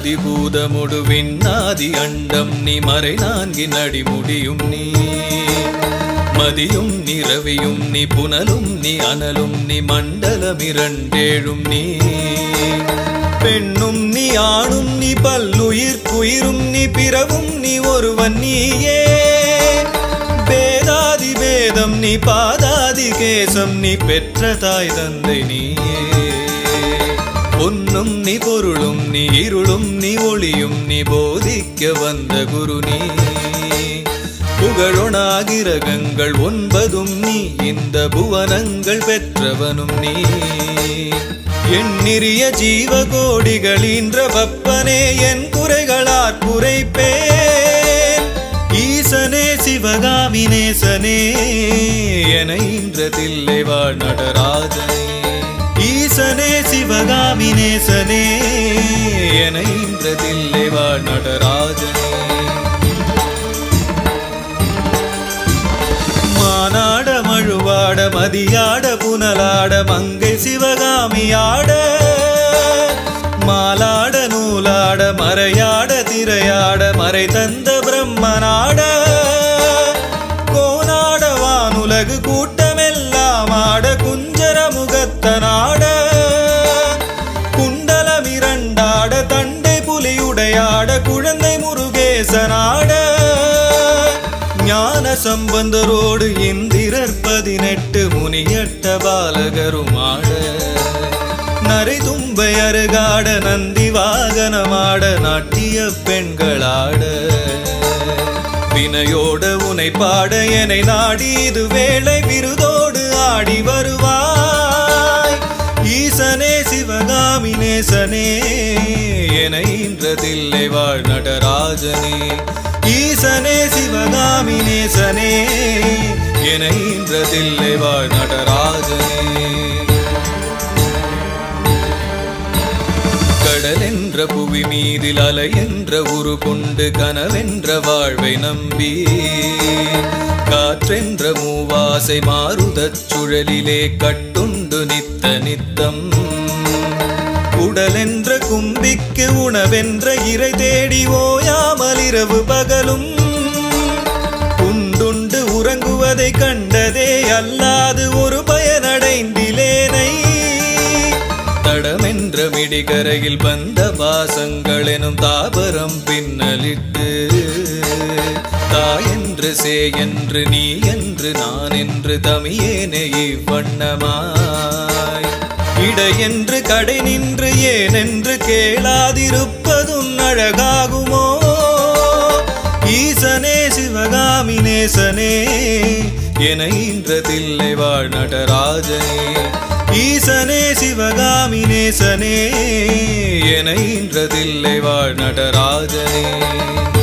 அதிபூதமுடு விண்ணாதி அண்டம் நீ மறை நான்கின் அடிமுடியும் நீ மதியும் நிறவியும் நீ புனலும் நீ அனலும் நீ மண்டலம் இரண்டேழும் நீ பெண்ணும் நீ ஆணும் நீ பல்லுயிர் குயிரும் நீ பிறவும் நீ ஒருவன் நீயே பேதாதி பேதம் நீ பாதாதி கேசம் நீ பெற்ற தாய் தந்தை நீயே பொன்னும் நீ பொருளும் நீ இருளும் நீ ஒளியும் நீ போதிக்க வந்த குரு நீ புகழொணாகிரகங்கள் ஒன்பதும் நீ இந்த புவனங்கள் பெற்றவனும் நீ எண்ணிறிய ஜீவகோடிகளீன்ற வப்பனே என் குறைகளாற் குறைப்பேன் ஈசனே சிவகாமி நேசனே என இன்றதில்லை வாழ் நடராஜனே ஈசனே சிவகாமி நேசனே என இன்றதில்லை வாழ் நடராஜனே மானாட மழுவாட மதியாட புனலாட மங்கை சிவகாமியாட மாலாட நூலாட மறையாட திரையாட மறை தந்த பிரம்மனாட கோனாட வானுலகு கூட்டமெல்லாம் ஆட குஞ்சர முகத்தனாட குண்டலம் இரண்டாட தண்டை புலியுடையாட குழந்தை முருகேசனாட ஞான சம்பந்தரோடு இந்திரர் பதினெட்டு முனியட்ட பாலகருமாட நரை தும்பை அருகாட நந்தி வாகனமாட நாட்டிய பெண்களாட வினையோட உனை பாட எனை நாடி இது வேளை விருதோடு ஆடி வருவாய் ஈசனே சிவகாமி நேசனே என இன்றதில்லை வாழ் நடராஜனே ஈசனே சிவகாமி நேசனே என இன்றதில்லை வாழ் நடராஜனே கடலென்ற புவி மீதில் அலை என்ற உரு கொண்டு கனவென்ற வாழ்வை நம்பி காற்றென்ற மூவாசை மாறுதச் சுழலிலே கட்டுண்டு நித்த நித்தம் உடலென்ற கும்பிக்கு உணவென்ற இறை தேடி ஓயாமல் இரவு பகலும் உண்டுண்டு உறங்குவதை கண்டதே அல்லாது ஒரு பயனடைந்திலேனை தடமென்ற மிடிகரையில் வந்த பாசங்கள் எனும் தாபரம் பின்னலிட்டு தாயென்று சே என்று நீ என்று நான் என்று தமியேனே இவ்வண்ணமாய் இடையென்று கடை நின்று ஏனென்று கேளாதிருப்பதும் அழகாகுமோ ஈசனே சிவகாமி நேசனே என இன்றதில்லை வாழ் நடராஜனே ஈசனே சிவகாமி நேசனே என இன்றதில்லை வாழ் நடராஜனே